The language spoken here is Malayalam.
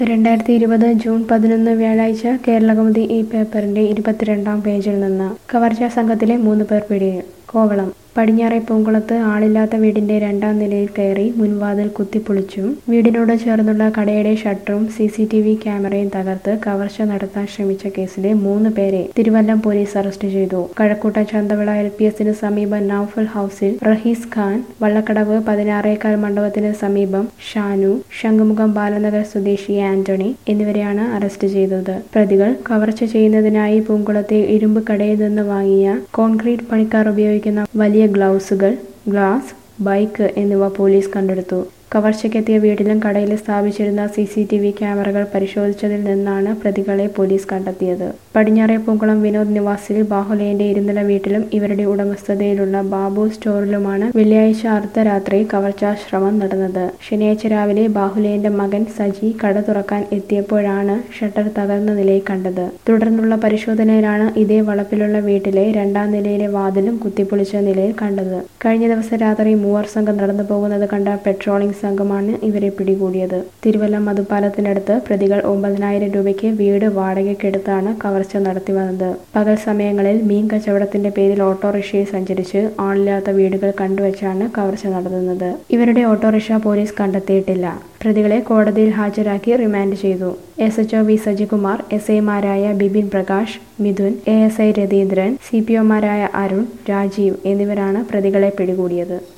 രണ്ടായിരത്തി ഇരുപത് ജൂൺ പതിനൊന്ന് വ്യാഴാഴ്ച കേരളകൗമുദി ഈ പേപ്പറിന്റെ ഇരുപത്തിരണ്ടാം പേജിൽ നിന്ന് കവർച്ചാ സംഘത്തിലെ മൂന്ന് പേർ പിടിയിൽ കോവളം പടിഞ്ഞാറെ പൂങ്കുളത്ത് ആളില്ലാത്ത വീടിന്റെ രണ്ടാം നിലയിൽ കയറി മുൻവാതിൽ കുത്തിപ്പൊളിച്ചു വീടിനോട് ചേർന്നുള്ള കടയുടെ ഷട്ടറും സി സി ടി വി ക്യാമറയും തകർത്ത് കവർച്ച നടത്താൻ ശ്രമിച്ച കേസിലെ മൂന്ന് പേരെ തിരുവല്ലം പോലീസ് അറസ്റ്റ് ചെയ്തു കഴക്കൂട്ട ചന്തവിള എൽ പി എസിന് സമീപം നൌഫൽ ഹൌസിൽ റഹീസ് ഖാൻ വള്ളക്കടവ് പതിനാറേക്കാൽ മണ്ഡപത്തിന് സമീപം ഷാനു ശംഖുമുഖം ബാലനഗർ സ്വദേശി ആന്റണി എന്നിവരെയാണ് അറസ്റ്റ് ചെയ്തത് പ്രതികൾ കവർച്ച ചെയ്യുന്നതിനായി പൂങ്കുളത്തെ ഇരുമ്പ് കടയിൽ നിന്ന് വാങ്ങിയ കോൺക്രീറ്റ് പണിക്കാർ ഉപയോഗിക്കുന്ന വലിയ ഗ്ലൗസുകൾ ഗ്ലാസ് ബൈക്ക് എന്നിവ പോലീസ് കണ്ടെടുത്തു കവർച്ചയ്ക്കെത്തിയ വീട്ടിലും കടയിലും സ്ഥാപിച്ചിരുന്ന സി സി ടി വി ക്യാമറകൾ പരിശോധിച്ചതിൽ നിന്നാണ് പ്രതികളെ പോലീസ് കണ്ടെത്തിയത് പടിഞ്ഞാറെ പൂങ്കുളം വിനോദ് നിവാസിൽ ബാഹുലേന്റെ ഇരുനില വീട്ടിലും ഇവരുടെ ഉടമസ്ഥതയിലുള്ള ബാബു സ്റ്റോറിലുമാണ് വെള്ളിയാഴ്ച അർദ്ധരാത്രി കവർച്ചാശ്രമം നടന്നത് ശനിയാഴ്ച രാവിലെ ബാഹുലേന്റെ മകൻ സജി കട തുറക്കാൻ എത്തിയപ്പോഴാണ് ഷട്ടർ തകർന്ന നിലയിൽ കണ്ടത് തുടർന്നുള്ള പരിശോധനയിലാണ് ഇതേ വളപ്പിലുള്ള വീട്ടിലെ രണ്ടാം നിലയിലെ വാതിലും കുത്തിപ്പൊളിച്ച നിലയിൽ കണ്ടത് കഴിഞ്ഞ ദിവസം രാത്രി മൂവർ സംഘം നടന്നു പോകുന്നത് കണ്ട പെട്രോളിംഗ് സംഘമാണ് ഇവരെ പിടികൂടിയത് തിരുവല്ല മധുപാലത്തിനടുത്ത് പ്രതികൾ ഒമ്പതിനായിരം രൂപയ്ക്ക് വീട് വാടകയ്ക്കെടുത്താണ് കവർച്ച നടത്തി വന്നത് പകൽ സമയങ്ങളിൽ മീൻ കച്ചവടത്തിന്റെ പേരിൽ ഓട്ടോറിക്ഷയിൽ സഞ്ചരിച്ച് ആളില്ലാത്ത വീടുകൾ കണ്ടുവച്ചാണ് കവർച്ച നടത്തുന്നത് ഇവരുടെ ഓട്ടോറിക്ഷ പോലീസ് കണ്ടെത്തിയിട്ടില്ല പ്രതികളെ കോടതിയിൽ ഹാജരാക്കി റിമാൻഡ് ചെയ്തു S H O V Sajikumar S ഐമാരായ Bipin Prakash Midhun A S I Ratheendran C P ഒമാരായ അരുൺ രാജീവ് എന്നിവരാണ് പ്രതികളെ പിടികൂടിയത്